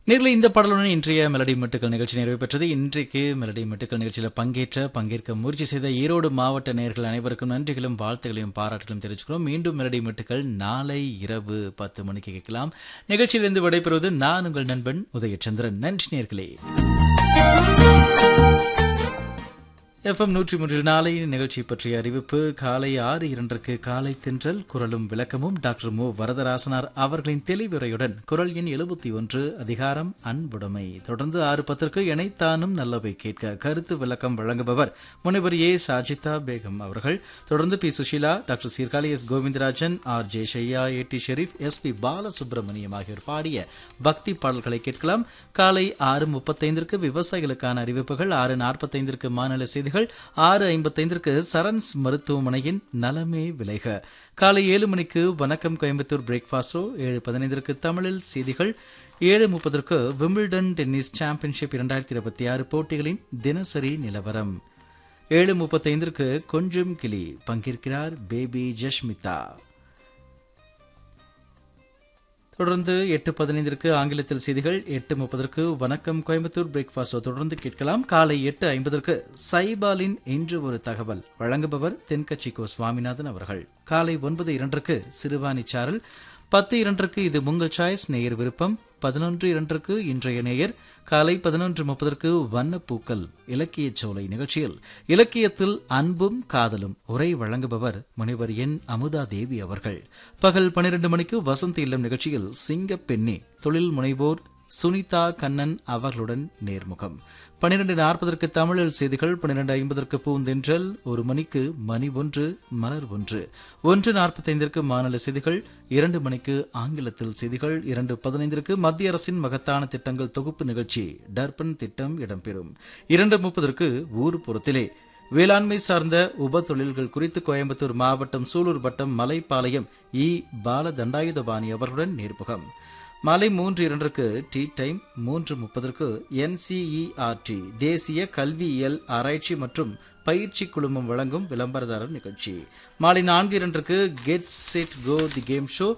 நேரில் இந்த பாடலுடன் இன்றைய மெலடி மெட்டுக்கள் நிகழ்ச்சி நிறைவு பெற்றது இன்றைக்கு மெலடி மெட்டுக்கள் நிகழ்ச்சியில் பங்கேற்ற பங்கேற்க முயற்சி செய்த ஈரோடு மாவட்ட நேர்கள் அனைவருக்கும் நன்றிகளும் வாழ்த்துகளையும் பாராட்டுகளும் தெரிவிச்சுக்கிறோம் மீண்டும் மெலடி மெட்டுக்கள் நாளை இரவு பத்து மணிக்கு கேட்கலாம் நிகழ்ச்சியிலிருந்து விடைபெறுவது நான் உங்கள் நண்பன் உதயச்சந்திரன் நன்றி நேர்களே எஃப்எம் நூற்றி மூன்றில் நாளை நிகழ்ச்சி பற்றிய அறிவிப்பு காலை ஆறு இரண்டுக்கு காலை தென்றல் குரலும் விளக்கமும் டாக்டர் மு வரதராசனார் அவர்களின் தெளிவுரையுடன் குரல் எண் எழுபத்தி ஒன்று அதிகாரம் அன்புடைமை தொடர்ந்து ஆறு பத்திற்கு இணைத்தானும் நல்லவை கேட்க கருத்து விளக்கம் வழங்குபவர் முனைவர் ஏ சாஜிதா பேகம் அவர்கள் தொடர்ந்து P Susheela doctor Sirkazhi S Govindarajan R J Shaiya A D Sherif S P Balasubramaniam ஆகியோர் பாடிய பக்தி பாடல்களை கேட்கலாம் காலை ஆறு முப்பத்தைந்திற்கு விவசாயிகளுக்கான அறிவிப்புகள் ஆறு நாற்பத்தைந்திற்கு மாநில செய்திகள் ஆறு ஐம்பத்தைந்திற்கு சரண்ஸ் மருத்துவமனையின் நலமே விளைக காலை ஏழு மணிக்கு வணக்கம் கோயம்புத்தூர் பிரேக்ஃபாஸ்டோ ஏழு பதினைந்திற்கு தமிழில் செய்திகள் ஏழு முப்பதற்கு விம்பிள்டன் டென்னிஸ் சாம்பியன்ஷிப் இரண்டாயிரத்தி இருபத்தி ஆறு போட்டிகளின் தினசரி நிலவரம் ஏழு முப்பத்தைந்திற்கு கொஞ்சம் கிளி பங்கேற்கிறார் பேபி ஜஷ்மிதா தொடர்ந்து எட்டு பதினைந்திற்கு ஆங்கிலத்தில் செய்திகள் எட்டு முப்பதற்கு வணக்கம் கோயம்புத்தூர் பிரேக்ஃபாஸ்ட் தொடர்ந்து கேட்கலாம் காலை எட்டு ஐம்பதற்கு சைபாலின் இன்று ஒரு தகவல் வழங்குபவர் தென்கட்சி கோ சுவாமிநாதன் அவர்கள் காலை ஒன்பது இரண்டுக்கு சிறுவாணி சாரல் பத்து இரண்டுக்கு இது உங்கள் சாய்ஸ் நேயர் விருப்பம் பதினொன்று இரண்டுக்கு இன்றைய நேயர் காலை பதினொன்று முப்பதற்கு வண்ணப்பூக்கள் இலக்கியச் சோலை நிகழ்ச்சியில் இலக்கியத்தில் அன்பும் காதலும் உரை வழங்குபவர் முனைவர் என் அமுதா தேவி அவர்கள் பகல் பனிரெண்டு மணிக்கு வசந்த் இல்லம் நிகழ்ச்சியில் சிங்கப்பெண்ணே தொழில் முனைவோர் சுனிதா கண்ணன் அவர்களுடன் நேர்முகம் பனிரெண்டு நாற்பதற்கு தமிழில் செய்திகள் பன்னிரண்டு ஐம்பதற்கு பூந்தென்றல் ஒரு மணிக்கு மணி ஒன்று மலர் ஒன்று ஒன்று நாற்பத்தைந்திற்கு மாநில செய்திகள் இரண்டு மணிக்கு ஆங்கிலத்தில் செய்திகள் இரண்டு பதினைந்திற்கு மத்திய அரசின் மகத்தான திட்டங்கள் தொகுப்பு நிகழ்ச்சி டர்பன் திட்டம் இடம்பெறும் இரண்டு முப்பதற்கு ஊர் புறத்திலே வேளாண்மை சார்ந்த உப தொழில்கள் குறித்து கோயம்புத்தூர் மாவட்டம் சூலூர் வட்டம் மலைப்பாளையம் இ பால தண்டாயுதபாணி அவர்களுடன் நேர்முகம் மாலை மூன்று இரண்டுக்கு டீ டைம் மூன்று முப்பதற்கு என்சிஇஆர்டி தேசிய கல்வியியல் ஆராய்ச்சி மற்றும் பயிற்சி குழுமம் வழங்கும் விளம்பரதாரர் நிகழ்ச்சி மாலை நான்கு இரண்டுக்கு get set go the game show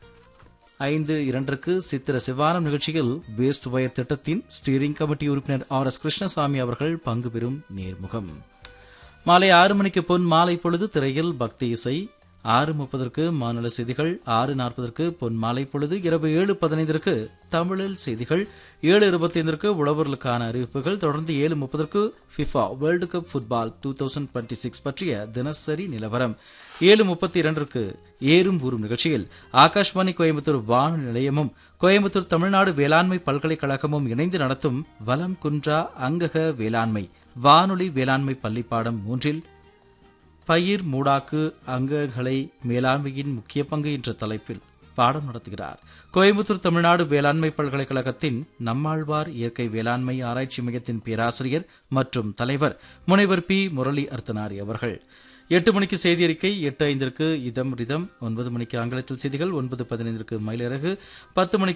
ஐந்து இரண்டுக்கு சித்திர சிவானம் நிகழ்ச்சியில் வேஸ்ட் வயர் திட்டத்தின் ஸ்டீரிங் கமிட்டி உறுப்பினர் ஆர் எஸ் கிருஷ்ணசாமி அவர்கள் பங்கு பெறும் நேர்முகம் மாலை ஆறு மணிக்கு பொன் மாலை பொழுது திரையில் பக்தி இசை ஆறு முப்பதற்கு மாநில செய்திகள் ஆறு நாற்பதற்கு பொன் மாலை பொழுது இரவு ஏழு பதினைந்திற்கு தமிழில் செய்திகள் ஏழு இருபத்தி ஐந்திற்கு உழவர்களுக்கான அறிவிப்புகள் தொடர்ந்து ஏழு முப்பதற்கு FIFA world cup football two thousand twenty six பற்றிய தினசரி நிலவரம் ஏழு முப்பத்தி இரண்டிற்கு ஏறும் ஊறும் நிகழ்ச்சியில் ஆகாஷ்வாணி கோயம்புத்தூர் வானொலி நிலையமும் கோயம்புத்தூர் தமிழ்நாடு வேளாண்மை பல்கலைக்கழகமும் இணைந்து நடத்தும் வலம் குன்றா அங்கக வேளாண்மை வானொலி வேளாண்மை பள்ளிப்பாடம் மூன்றில் பயிர் மூடாக்கு அங்கங்களை மேலாண்மையின் முக்கிய பங்கு என்ற தலைப்பில் பாடம் நடத்துகிறார் கோயம்புத்தூர் தமிழ்நாடு வேளாண்மை பல்கலைக்கழகத்தின் நம்மாழ்வார் இயற்கை வேளாண்மை ஆராய்ச்சி மையத்தின் பேராசிரியர் மற்றும் தலைவர் முனைவர் பி முரளி அர்த்தனாரி அவர்கள் எட்டு மணிக்கு செய்தி அறிக்கை எட்டு ஐந்திற்கு இதம் ரிதம் ஒன்பது மணிக்கு ஆங்கிலத்தில் செய்திகள் ஒன்பது பதினைந்திற்கு மயிலிறகு பத்து மணிக்கு